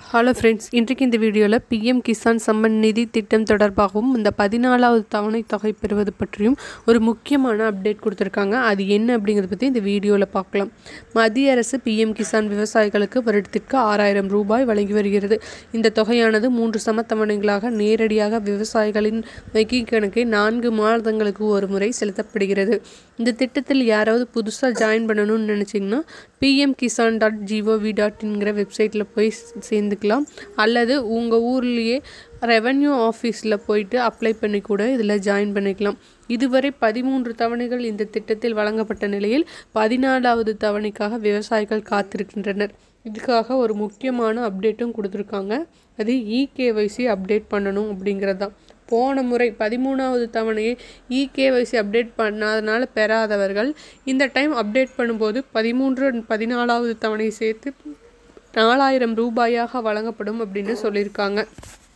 hello friends இன்றைக்கு இந்த வீடியோவில் பிஎம் கிசான் சம்மன் நிதி திட்டம் தொடர்பாகவும் இந்த பதினாலாவது தவணை தொகை பெறுவது பற்றியும் ஒரு முக்கியமான அப்டேட் கொடுத்துருக்காங்க அது என்ன அப்படிங்கிறத பற்றி இந்த வீடியோவில் பார்க்கலாம் மத்திய அரசு பிஎம் கிசான் விவசாயிகளுக்கு வருடத்திற்கு ஆறாயிரம் ரூபாய் வழங்கி வருகிறது இந்த தொகையானது மூன்று சமத்தவணைகளாக நேரடியாக விவசாயிகளின் வங்கிக் கணக்கை நான்கு மாதங்களுக்கு ஒரு முறை செலுத்தப்படுகிறது இந்த திட்டத்தில் யாராவது புதுசாக ஜாயின் பண்ணணும்னு நினச்சிங்கன்னா PM Kisan dot G O V dot இன்கிற வெப்சைட்டில் போய் சேர்ந்துக்கலாம் அல்லது உங்கள் ஊர்லேயே ரெவன்யூ ஆஃபீஸில் போயிட்டு அப்ளை பண்ணி கூட இதில் ஜாயின் பண்ணிக்கலாம் இதுவரை பதிமூன்று தவணைகள் இந்த திட்டத்தில் வழங்கப்பட்ட நிலையில் பதினாலாவது தவணைக்காக விவசாயிகள் காத்திருக்கின்றனர் இதுக்காக ஒரு முக்கியமான அப்டேட்டும் கொடுத்துருக்காங்க அது இகேவைசி அப்டேட் பண்ணணும் அப்படிங்கிறது தான் போன முறை பதிமூணாவது தவணையை இகேவைசி அப்டேட் பண்ணாதனால பெறாதவர்கள் இந்த டைம் அப்டேட் பண்ணும்போது பதிமூன்று பதினாலாவது தவணை சேர்த்து நாலாயிரம் ரூபாயாக வழங்கப்படும் அப்படின்னு சொல்லியிருக்காங்க